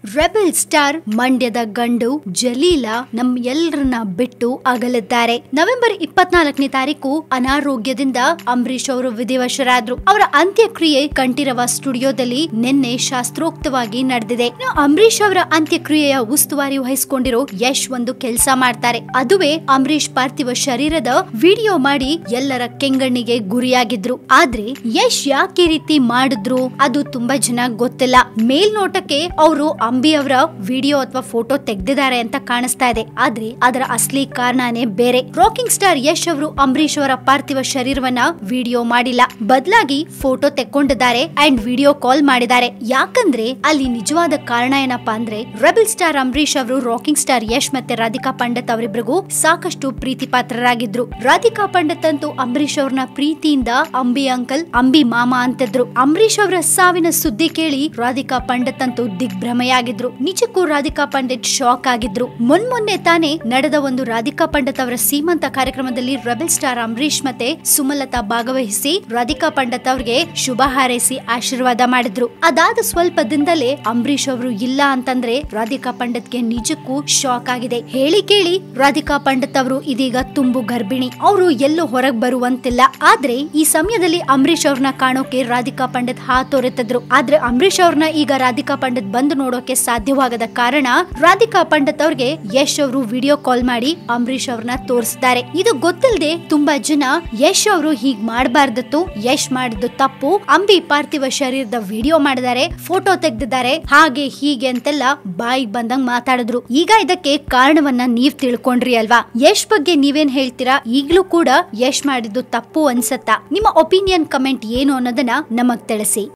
rebel star ಮಂಡ್ಯದ ಗಂಡು ಜಲೀಲ ನಮ್ ಎಲ್ರನ್ನ ಬಿಟ್ಟು ಅಗಲಿದ್ದಾರೆ ನವೆಂಬರ್ ಇಪ್ಪತ್ನಾಲ್ಕನೇ ತಾರೀಕು ಅನಾರೋಗ್ಯದಿಂದ ಅಂಬರೀಶ್ ಅವರು ವಿಧಿವಶರಾದ್ರು ಅವರ ಅಂತ್ಯಕ್ರಿಯೆ ಕಂಠೀರವ ಸ್ಟುಡಿಯೋದಲ್ಲಿ ನಿನ್ನೆ ಶಾಸ್ತ್ರೋಕ್ತವಾಗಿ ನಡೆದಿದೆ ಇನ್ನು ಅಂಬರೀಶ್ ಅವರ ಅಂತ್ಯಕ್ರಿಯೆಯ ಉಸ್ತುವಾರಿ ವಹಿಸಿಕೊಂಡಿರೋ ಯಶ್ ಒಂದು ಕೆಲಸ ಮಾಡ್ತಾರೆ ಅದುವೇ ಅಂಬರೀಶ್ ಪಾರ್ಥಿವ ಶರೀರದ ವಿಡಿಯೋ ಮಾಡಿ ಎಲ್ಲರ ಕೆಂಗಣ್ಣಿಗೆ ಗುರಿಯಾಗಿದ್ರು ಆದ್ರೆ ಯಶ್ ಯಾಕೆ ಈ ರೀತಿ ಮಾಡಿದ್ರು ಅದು ತುಂಬಾ ಜನ ಗೊತ್ತಿಲ್ಲ ಮೇಲ್ನೋಟಕ್ಕೆ ಅವರು ಅಂಬಿ ಅವರ ವಿಡಿಯೋ ಅಥವಾ ಫೋಟೋ ತೆಗ್ದಿದ್ದಾರೆ ಅಂತ ಕಾಣಿಸ್ತಾ ಇದೆ ಆದ್ರೆ ಅದರ ಅಸಲಿ ಕಾರಣನೇ ಬೇರೆ ರಾಕಿಂಗ್ ಸ್ಟಾರ್ ಯಶ್ ಅವರು ಅಂಬರೀಶ್ ಅವರ ಪಾರ್ಥಿವ ಶರೀರವನ್ನ ವಿಡಿಯೋ ಮಾಡಿಲ್ಲ ಬದಲಾಗಿ ಫೋಟೋ ತೆಕ್ಕೊಂಡಿದ್ದಾರೆ ಅಂಡ್ ವಿಡಿಯೋ ಕಾಲ್ ಮಾಡಿದ್ದಾರೆ ಯಾಕಂದ್ರೆ ಅಲ್ಲಿ ನಿಜವಾದ ಕಾರಣ ಏನಪ್ಪಾ ಅಂದ್ರೆ ರೆಬಲ್ ಸ್ಟಾರ್ ಅಂಬರೀಶ್ ಅವರು ರಾಕಿಂಗ್ ಸ್ಟಾರ್ ಯಶ್ ಮತ್ತೆ ರಾಧಿಕಾ ಪಂಡಿತ್ ಅವರಿಬ್ರಿಗೂ ಸಾಕಷ್ಟು ಪ್ರೀತಿ ಪಾತ್ರರಾಗಿದ್ರು ರಾಧಿಕಾ ಪಂಡಿತ್ ಅಂತೂ ಅಂಬರೀಶ್ ಅವ್ರನ್ನ ಪ್ರೀತಿಯಿಂದ ಅಂಬಿ ಅಂಕಲ್ ಅಂಬಿ ಮಾಮ ಅಂತಿದ್ರು ಅಂಬರೀಶ್ ಅವರ ಸಾವಿನ ಸುದ್ದಿ ಕೇಳಿ ರಾಧಿಕಾ ಪಂಡಿತ್ ಅಂತೂ ದಿಗ್ಭ್ರಮೆಯಾಗಿದ್ರು ನಿಜಕ್ಕೂ ರಾಧಿಕಾ ಪಂಡಿತ್ ಶಾಕ್ ಆಗಿದ್ರು ಮೊನ್ಮೊನ್ನೆ ತಾನೇ ನಡೆದ ಒಂದು ರಾಧಿಕಾ ಪಂಡಿತ್ ಅವರ ಸೀಮಂತ ಕಾರ್ಯಕ್ರಮದಲ್ಲಿ ರೆಬಲ್ ಸ್ಟಾರ್ ಅಂಬರೀಶ್ ಮತ್ತೆ ಸುಮಲತಾ ಭಾಗವಹಿಸಿ ರಾಧಿಕಾ ಪಂಡಿತ್ ಅವ್ರಿಗೆ ಶುಭ ಹಾರೈಸಿ ಆಶೀರ್ವಾದ ಮಾಡಿದ್ರು ಅದಾದ ಸ್ವಲ್ಪ ದಿನದಲ್ಲೇ ಅಂಬರೀಶ್ ಅವರು ಇಲ್ಲ ಅಂತಂದ್ರೆ ರಾಧಿಕಾ ಪಂಡಿತ್ಗೆ ನಿಜಕ್ಕೂ ಶಾಕ್ ಆಗಿದೆ ಹೇಳಿ ಕೇಳಿ ರಾಧಿಕಾ ಪಂಡಿತ್ ಅವರು ಇದೀಗ ತುಂಬು ಗರ್ಭಿಣಿ ಅವರು ಎಲ್ಲೂ ಹೊರಗ್ ಬರುವಂತಿಲ್ಲ ಆದ್ರೆ ಈ ಸಮಯದಲ್ಲಿ ಅಂಬರೀಶ್ ಅವ್ರನ್ನ ಕಾಣೋಕೆ ರಾಧಿಕಾ ಪಂಡಿತ್ ಹಾತೊರೆತಿದ್ರು ಆದ್ರೆ ಅಂಬರೀಶ್ ಅವ್ರನ್ನ ಈಗ ರಾಧಿಕಾ ಪಂಡಿತ್ ಬಂದು ನೋಡೋಕೆ ಸಾಧ್ಯವಾಗದ ಕಾರಣ ರಾಧಿಕಾ ಪಂಡಿತ್ ಅವ್ರಿಗೆ ಯಶ್ ಅವರು ವಿಡಿಯೋ ಕಾಲ್ ಮಾಡಿ ಅಂಬರೀಶ್ ಅವ್ರನ್ನ ತೋರಿಸಿದ್ದಾರೆ ಇದು ಗೊತ್ತಿಲ್ಲದೆ ತುಂಬಾ ಜನ ಯಶ್ ಅವರು ಹೀಗ್ ಮಾಡಬಾರ್ದಿತ್ತು ಯಶ್ ಮಾಡಿದ್ದು ತಪ್ಪು ಅಂಬಿ ಪಾರ್ಥಿವ ಶರೀರದ ವಿಡಿಯೋ ಮಾಡಿದ್ದಾರೆ ಫೋಟೋ ತೆಗ್ದಿದ್ದಾರೆ ಹಾಗೆ ಹೀಗೆ ಅಂತೆಲ್ಲ ಬಾಯಿಗೆ ಬಂದಂಗ್ ಮಾತಾಡಿದ್ರು ಈಗ ಇದಕ್ಕೆ ಕಾರಣವನ್ನ ನೀವ್ ತಿಳ್ಕೊಂಡ್ರಿ ಅಲ್ವಾ ಯಶ್ ಬಗ್ಗೆ ನೀವೇನ್ ಹೇಳ್ತೀರಾ ಈಗ್ಲೂ ಕೂಡ ಯಶ್ ಮಾಡಿದ್ದು ತಪ್ಪು ಅನ್ಸತ್ತಾ ನಿಮ್ಮ ಒಪಿನಿಯನ್ ಕಮೆಂಟ್ ಏನು ಅನ್ನೋದನ್ನ ನಮಗ್ ತಿಳಿಸಿ